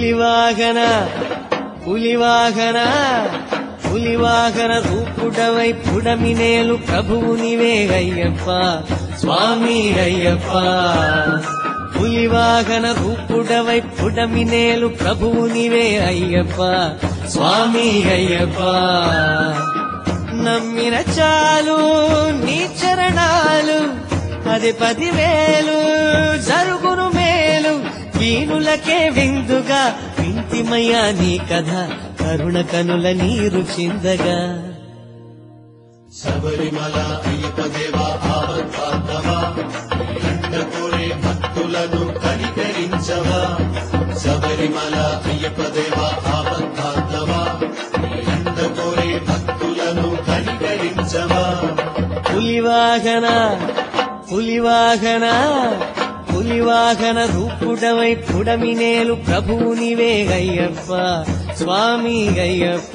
పులివాహన పులివాహన పులివాహన రూపుడవై పుడమినేలు ప్రభువు నీవే అయ్యప్ప స్వామి అయ్యప్ప పులివాహన రూపుడవై పుడమినేలు ప్రభువు నీవే అయ్యప్ప స్వామి అయ్యప్ప నమ్మిన చాలు నీ చరణాలు అది పదివేలు జరుగును మేలు వీణులకే విందుగా వింటిమయ్యా నీ కథ కరుణ కనుల నీరు చిందగా శబరిమల అయ్యప్ప దేవ ఆవద్బాంధవా ఎండ కోరే భక్తులను కనికరించవా శబరిమల అయ్యప్ప దేవ ఆవద్బాంధవా ఎండ కోరే భక్తులను కనికరించవా పులివాహన పులివాహన పులివాహన రూపుడవై పుడమినేలు ప్రభువు నీవే అయ్యప్ప స్వామి అయ్యప్ప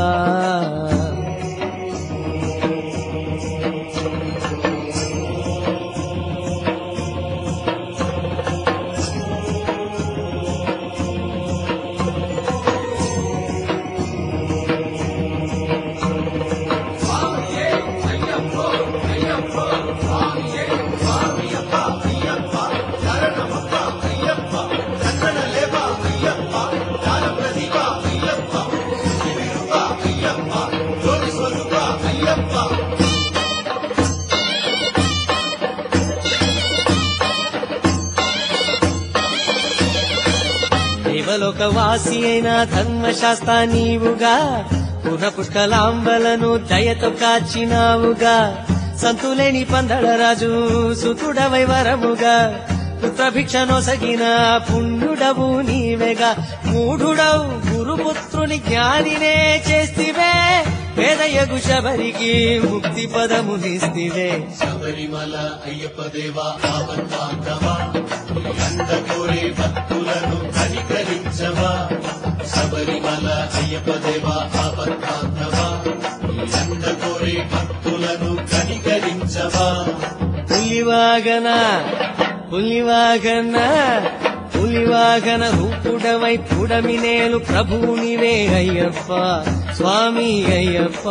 దేవలోక వాసి అయిన ధర్మశాస్త్ర నీవుగా పున పుష్కలాంబలను దయతో కాచినావుగా సంతులేని పందడ రాజు సుతుడవై వరముగా పుత్రభిక్షనొసగిన పుణ్యుడవు నీవెగా మూఢుడవు గురుపుత్రుని జ్ఞానినే చేస్తివే వేదయగు శబరికి ముక్తి పదమునిస్తివే శబరిమల అయ్యప్ప దేవ ఆవద్బాంధవా ఎండ కోరే భక్తులను కనికరించవా శబరిమల అయ్యప్ప దేవ ఆవద్బాంధవా ఎండ కోరే భక్తులను కనికరించవా పులివాగన పులివాగన పులివాగన రూపుడవై పుడమినేలు ప్రభువు నీవే అయ్యప్ప స్వామి అయ్యప్ప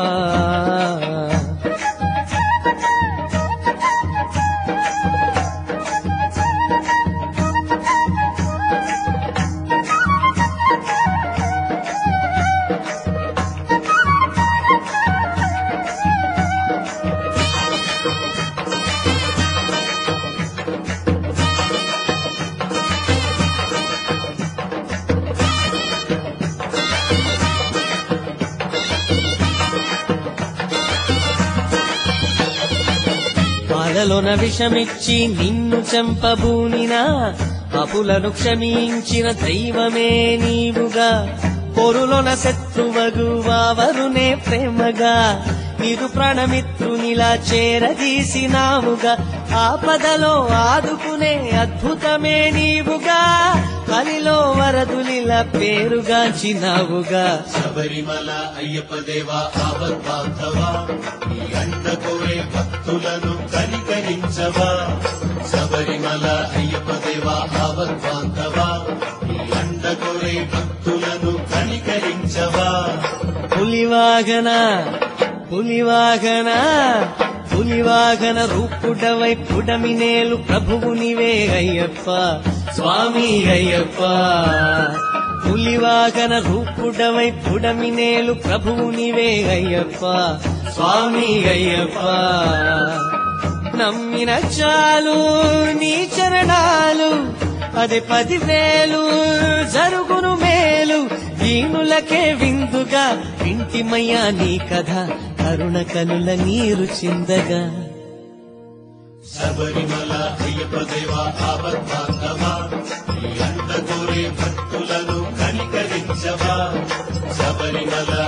పాలలోన విషమిచ్చి నిన్ను చంపబూనినా అపులను క్షమించిన దైవమే నీవుగా పొరులోన శత్రువగు వావరునే ప్రేమగా ఇరు ప్రాణమిత్రునిలా చేరదీసినావుగా ఆపదలో ఆదుకునే అద్భుతమే నీవుగా కలిలో వరదులిలా పేరుగాంచినావుగా శబరిమల అయ్యప్ప దేవ ఆవద్బాంధవా ఎండ కోరే భక్తులను కనికరించవా శబరిమల అయ్యప్ప దేవ ఆవద్బాంధవా ఎండ కోరే భక్తులను కనికరించవా పులివాగన పులివాగన పులివాగన రూపుడవై పుడమినేలు ప్రభువు నీవే అయ్యప్ప స్వామి అయ్యప్ప పులివాగన రూపుడవై పుడమినేలు ప్రభువు నీవే అయ్యప్ప స్వామి అయ్యప్ప నమ్మిన చాలు నీ చరణాలు అది పదివేలు జరుగును మేలు వీణులకే విందుగా వింటిమయ్యా నీ కథ కరుణ కనుల నీరు చిందగా శబరిమల అయ్యప్ప దేవ ఆపద్బాంధవా ఎండ కోరే భక్తులను కనికరించవా శబరిమల